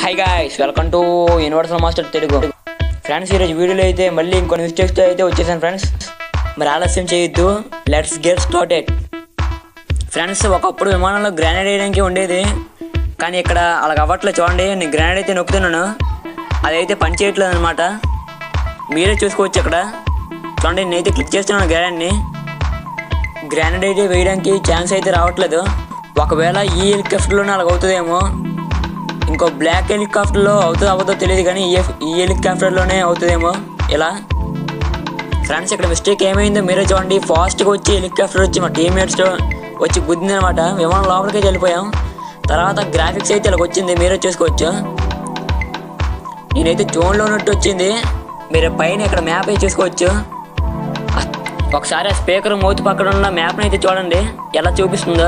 high guys welcome to universal master Telugu friends ఈరోజు వీడియోలో అయితే మళ్ళీ ఇంకొన్ని మిస్టేక్స్తో అయితే వచ్చేసాను ఫ్రెండ్స్ మరి ఆలస్యం చేయొద్దు లెట్స్ గెట్ స్టార్టెడ్ ఫ్రెండ్స్ ఒకప్పుడు విమానంలో గ్రానైడ్ వేయడానికి ఉండేది కానీ ఇక్కడ అలా అవ్వట్లేదు చూడండి నేను గ్రానైడ్ అయితే నొక్కుతున్నాను అదైతే పని చేయట్లేదు అనమాట మీరే చూసుకోవచ్చు ఇక్కడ చూడండి నేనైతే క్లిక్ చేస్తున్నాను గ్రానైడ్ని గ్రానైడ్ అయితే వేయడానికి ఛాన్స్ అయితే రావట్లేదు ఒకవేళ ఈ హెలికాప్టర్లోనే అలాగ అవుతుందేమో ఇంకో బ్లాక్ హెలికాప్టర్లో అవుతుందో అవ్వదో తెలియదు కానీ ఈ ఈ హెలికాప్టర్లోనే అవుతుందేమో ఇలా ఫ్రెండ్స్ ఇక్కడ మిస్టేక్ ఏమైందో మీరే చూడండి ఫాస్ట్గా వచ్చి హెలికాప్టర్ వచ్చి మా టీమ్మేట్స్ వచ్చి గుద్దింది అనమాట విమానం లోపలికి వెళ్ళిపోయాం తర్వాత గ్రాఫిక్స్ అయితే ఇలా వచ్చింది మీరే చూసుకోవచ్చు నేనైతే జోన్లో ఉన్నట్టు వచ్చింది మీరు పైన ఇక్కడ మ్యాప్ అయితే చూసుకోవచ్చు ఒకసారి ఆ స్పీకర్ మౌత్ పక్కన ఉన్న మ్యాప్ని అయితే చూడండి ఎలా చూపిస్తుందో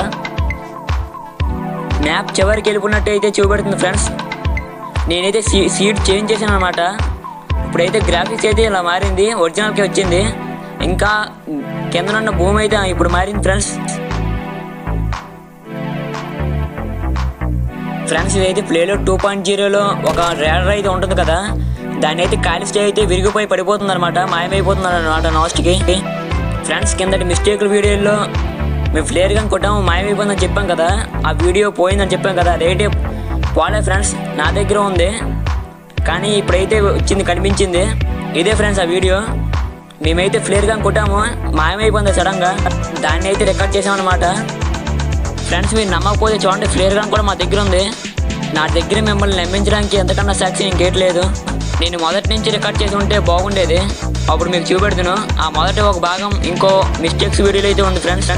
మ్యాప్ చివరికి వెళ్ళిపోయినట్టు అయితే చూపెడుతుంది ఫ్రెండ్స్ నేనైతే సీ సీట్ చేంజ్ చేశాను అనమాట ఇప్పుడైతే గ్రాఫిక్స్ అయితే ఇలా మారింది ఒరిజినల్కి వచ్చింది ఇంకా కింద ఉన్న భూమి అయితే ఇప్పుడు మారింది ఫ్రెండ్స్ ఫ్రెండ్స్ ఇదైతే ప్లేలో టూ పాయింట్ జీరోలో ఒక రేడర్ అయితే ఉంటుంది కదా దాన్ని అయితే కాలిస్తే అయితే విరిగిపోయి పడిపోతుంది అనమాట మాయమైపోతుంది అనమాట నాస్ట్కి ఫ్రెండ్స్ కిందటి మిస్టేక్ల వీడియోలో మేము ఫ్లేర్గా కొట్టాము మాయమైపోయిందని చెప్పాం కదా ఆ వీడియో పోయిందని చెప్పాం కదా అదైతే పోలే ఫ్రెండ్స్ నా దగ్గర ఉంది కానీ ఇప్పుడైతే వచ్చింది కనిపించింది ఇదే ఫ్రెండ్స్ ఆ వీడియో మేమైతే ఫ్లేర్గా కొట్టాము మాయమైపోయింది సడన్గా దాన్ని అయితే రికార్డ్ చేసామన్నమాట ఫ్రెండ్స్ మీరు నమ్మకపోతే చూడండి ఫ్లేర్ గన్ కూడా మా దగ్గర ఉంది నా దగ్గర మిమ్మల్ని నమ్మించడానికి ఎంతకన్నా సాక్షి ఇంకేట్లేదు నేను మొదటి నుంచి రికార్డ్ చేసి ఉంటే బాగుండేది అప్పుడు మీకు చూపెడుతును ఆ మొదటి ఒక భాగం ఇంకో మిస్టేక్స్ వీడియోలో అయితే ఉంది ఫ్రెండ్స్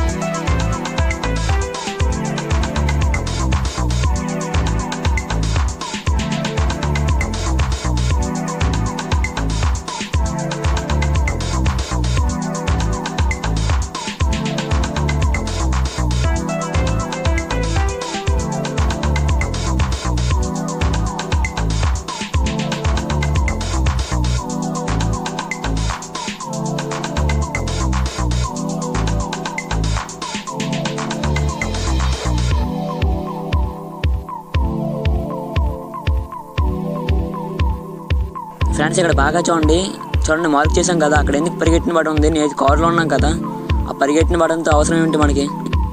ఫ్రెండ్స్ ఇక్కడ బాగా చూడండి చూడండి మార్క్ చేసాం కదా అక్కడ ఎందుకు పరిగెట్టిన పడి ఉంది నేను కారులో ఉన్నాం కదా ఆ పరిగెట్టిన పడంతో అవసరం ఏంటి మనకి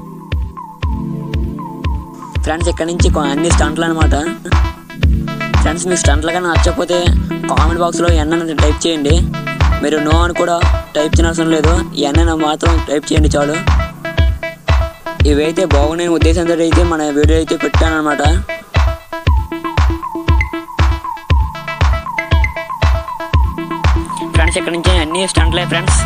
ఫ్రెండ్స్ ఇక్కడ నుంచి కొ- అన్ని స్టంట్లు అనమాట ఫ్రెండ్స్ మీకు స్టంట్లు కానీ నచ్చకపోతే కామెంట్ బాక్స్లో ఎన్న టైప్ చేయండి మీరు నో అని కూడా టైప్ చేయనవసరం లేదు ఎన్న మాత్రం టైప్ చేయండి చాలు ఇవైతే బాగున్నాయి ఉద్దేశంతో అయితే మన వీడియో అయితే పెట్టాను అనమాట ఫ్రెండ్స్ ఇక్కడ నుంచి అన్ని స్టంట్లే ఫ్రెండ్స్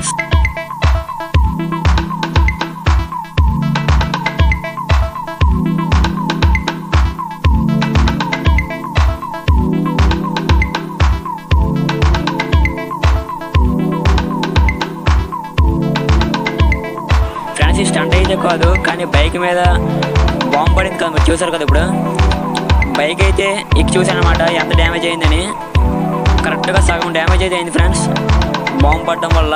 ఫ్రెండ్స్ ఈ స్టంట్ అయితే కాదు కానీ బైక్ మీద బాంబు పడింది కదా మీరు చూసారు కదా ఇప్పుడు బైక్ అయితే ఎక్కి చూసాను అనమాట ఎంత డ్యామేజ్ అయిందని కరెక్ట్గా సగం డ్యామేజ్ అయితే అయింది ఫ్రెండ్స్ బాంబు పడడం వల్ల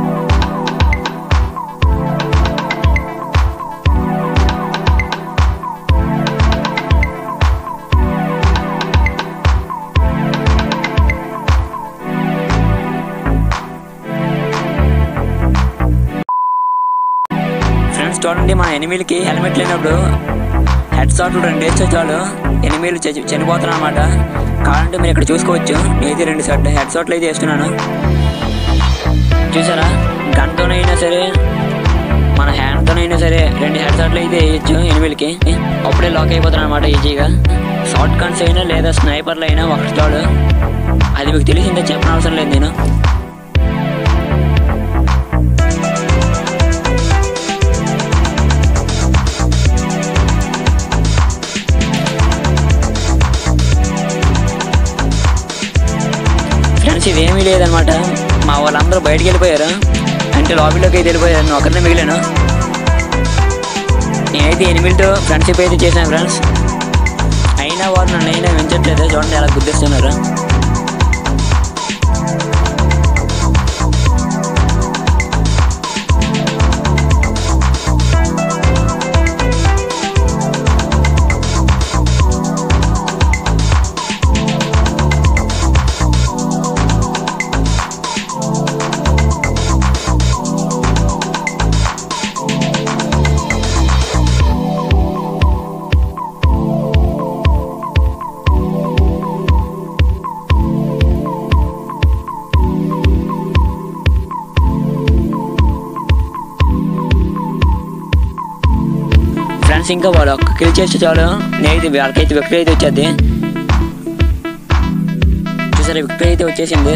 ఫ్రెండ్స్ చూడండి మన ఎనిమిలకి హెల్మెట్ లేనప్పుడు హెడ్ షాట్లు రెండు వేస్తే చాలు ఎనిమిలు చనిపోతారు అనమాట కావాలంటే మీరు ఇక్కడ చూసుకోవచ్చు నేనైతే రెండు షర్ట్ హెడ్ షాట్లు అయితే వేస్తున్నాను చూసారా గన్తోనైనా సరే మన హ్యాండ్తోనైనా సరే రెండు హెడ్ షాట్లు అయితే వేయచ్చు ఎనిమిలకి అప్పుడే లాక్ అయిపోతారు అనమాట ఈజీగా షార్ట్ కన్స్ అయినా లేదా స్నైపర్లు అయినా ఒక చాలు అది మీకు తెలిసిందే చెప్పనవసరం లేదు నేను ఫ్రెండ్స్ ఇదేమీ లేదనమాట మా వాళ్ళందరూ బయటికి వెళ్ళిపోయారు అంటే లాబీలోకి అయితే వెళ్ళిపోయారు నేను ఒకరినే మిగిలాను నేనైతే ఎనిమిదితో ఫ్రెండ్షిప్ అయితే చేశాను ఫ్రెండ్స్ అయినా వారు నన్ను అయినా పెంచట్లేదు చూడండి ఎలా గుర్తిస్తున్నారు ఫ్రెండ్స్ ఇంకా వాళ్ళు ఒక్క కిల్ చేస్తే చాలు నేనైతే వాళ్ళకైతే విక్టరీ అయితే వచ్చేది చూసారా విక్టరీ అయితే వచ్చేసింది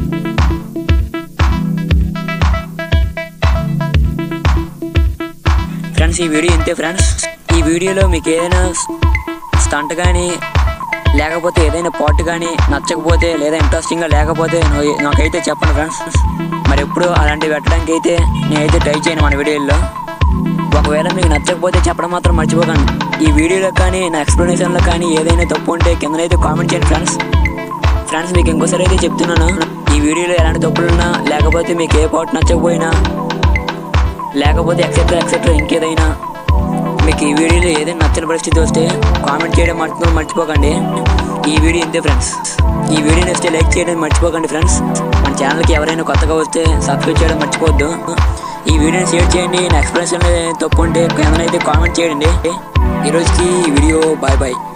ఫ్రెండ్స్ ఈ వీడియో ఇంతే ఫ్రెండ్స్ ఈ వీడియోలో మీకు ఏదైనా స్టంట్ కానీ లేకపోతే ఏదైనా పార్ట్ కానీ నచ్చకపోతే లేదా ఇంట్రెస్టింగ్గా లేకపోతే నా- నాకైతే చెప్పండి ఫ్రెండ్స్ మరి ఎప్పుడు అలాంటివి పెట్టడానికి అయితే నేనైతే ట్రై చేయను మన వీడియోలో ఒకవేళ మీకు నచ్చకపోతే చెప్పడం మాత్రం మర్చిపోకండి ఈ వీడియోలో కానీ నా ఎక్స్ప్లెనేషన్లో కానీ ఏదైనా తప్పు ఉంటే కిందనైతే కామెంట్ చేయండి ఫ్రెండ్స్ ఫ్రెండ్స్ మీకు ఇంకోసారి అయితే చెప్తున్నాను ఈ వీడియోలో ఎలాంటి తప్పులున్నా లేకపోతే మీకు ఏ పార్ట్ నచ్చకపోయినా లేకపోతే ఎక్సెట్రా ఎక్సెట్రా ఇంకేదైనా మీకు ఈ వీడియోలో ఏదైనా నచ్చని పరిస్థితి వస్తే కామెంట్ చేయడం మర్చిపో మర్చిపోకండి ఈ వీడియో ఇంతే ఫ్రెండ్స్ ఈ వీడియో నచ్చితే లైక్ చేయడం మర్చిపోకండి ఫ్రెండ్స్ మన ఛానల్కి ఎవరైనా కొత్తగా వస్తే సబ్స్క్రైబ్ చేయడం మర్చిపోవద్దు ఈ వీడియోని షేర్ చేయండి నా ఎక్స్ప్రెషన్ తప్పు ఉంటే కిందనైతే కామెంట్ చేయండి ఈ రోజుకి ఈ వీడియో బాయ్ బాయ్